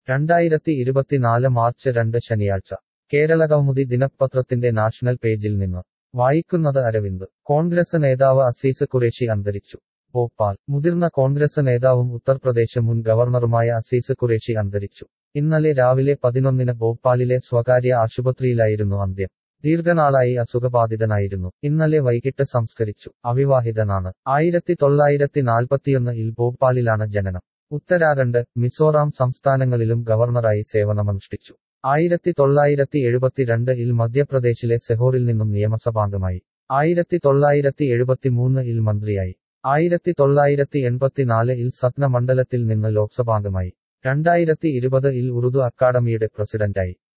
രണ്ടായിരത്തി ഇരുപത്തിനാല് മാർച്ച് രണ്ട് ശനിയാഴ്ച കേരള കൗമുദി ദിനപത്രത്തിന്റെ നാഷണൽ പേജിൽ നിന്ന് വായിക്കുന്നത് അരവിന്ദ് കോൺഗ്രസ് നേതാവ് അസീസ് ഖുറേഷി അന്തരിച്ചു ഭോപ്പാൽ മുതിർന്ന കോൺഗ്രസ് നേതാവും ഉത്തർപ്രദേശ് മുൻ ഗവർണറുമായ അസീസ് ഖുറേഷി അന്തരിച്ചു ഇന്നലെ രാവിലെ പതിനൊന്നിന് ഭോപ്പാലിലെ സ്വകാര്യ ആശുപത്രിയിലായിരുന്നു അന്ത്യം ദീർഘനാളായി അസുഖബാധിതനായിരുന്നു ഇന്നലെ വൈകിട്ട് സംസ്കരിച്ചു അവിവാഹിതനാണ് ആയിരത്തി തൊള്ളായിരത്തി നാൽപ്പത്തിയൊന്നിൽ ഭോപ്പാലിലാണ് ജനനം ഉത്തരാഖണ്ഡ് മിസോറാം സംസ്ഥാനങ്ങളിലും ഗവർണറായി സേവനമനുഷ്ഠിച്ചു ആയിരത്തി തൊള്ളായിരത്തി എഴുപത്തിരണ്ടിൽ മധ്യപ്രദേശിലെ സെഹോറിൽ നിന്നും നിയമസഭാംഗമായി ആയിരത്തി തൊള്ളായിരത്തി എഴുപത്തിമൂന്നിൽ മന്ത്രിയായി ആയിരത്തി തൊള്ളായിരത്തി എൺപത്തിനാലിൽ സത്ന മണ്ഡലത്തിൽ നിന്ന് ലോക്സഭാംഗമായി രണ്ടായിരത്തി ഇരുപതിൽ ഉറുദു അക്കാദമിയുടെ പ്രസിഡന്റായി